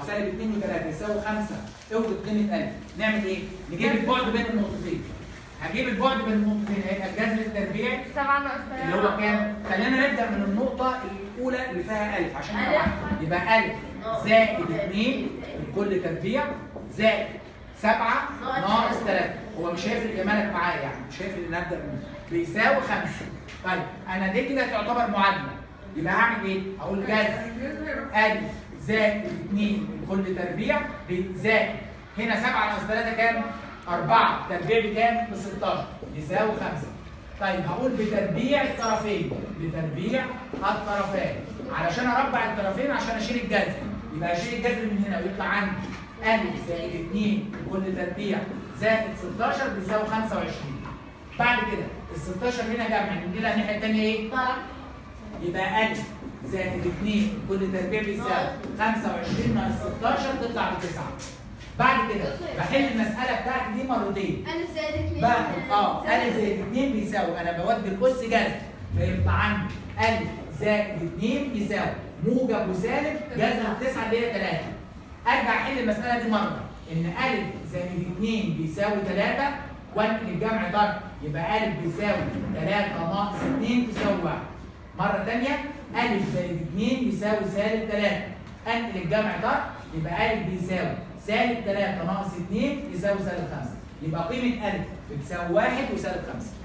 سالب 2 و3 يساوي 5 اوجد قيمه 1000 نعمل ايه؟ نجيب البعد بين النقطتين هجيب البعد بين النقطتين هيبقى الجذر التربيعي 7 ناقص 3 اللي هو كام؟ خلينا نبدا من النقطه الاولى اللي فيها 1000 عشان نبقى واحد. يبقى 1000 زائد 2 لكل تربيع زائد 7 ناقص 3 هو مش هيفرق جمالك معايا يعني مش هيفرق ان ابدا منه بيساوي 5 طيب انا دي كده تعتبر معادله يبقى هعمل ايه؟ هقول جذر ألف زائد 2 لكل تربيع زائد هنا 7 ناقص 3 كام؟ 4 تربيع بكام؟ ب 16 يساوي 5 طيب هقول بتربيع الطرفين بتربيع الطرفين علشان اربع الطرفين عشان اشيل الجذر يبقى اشيل الجذر من هنا ويطلع عندي ألف زائد 2 لكل تربيع زائد 16 بيساوي 25 بعد كده ال 16 هنا جمع ننقلها الناحيه الثانيه ايه؟ يبقى ألف زائد 2 كل تربيع بيساوي 25 ناقص 16 تطلع بتسعة بعد كده بحل المسألة بتاعتي دي مرتين ألف زائد 2 باخد اه ألف زائد 2 بيساوي أنا بودي الأس جذر فيطلع عندي ألف زائد 2 يساوي موجب وسالب جذر 9 اللي هي 3 أرجع أحل المسألة دي مرة إن ألف زائد 2 بيساوي 3 وانقل الجمع ضرب يبقى ألف بيساوي 3 ناقص 2 تساوي 1 مرة تانية ألف زائد 2 يساوي سالب 3 أنقل الجمع ضرب يبقى ألف بيساوي سالب 3 ناقص 2 يساوي سالب 5 يبقى قيمة ألف بتساوي 1 وسالب 5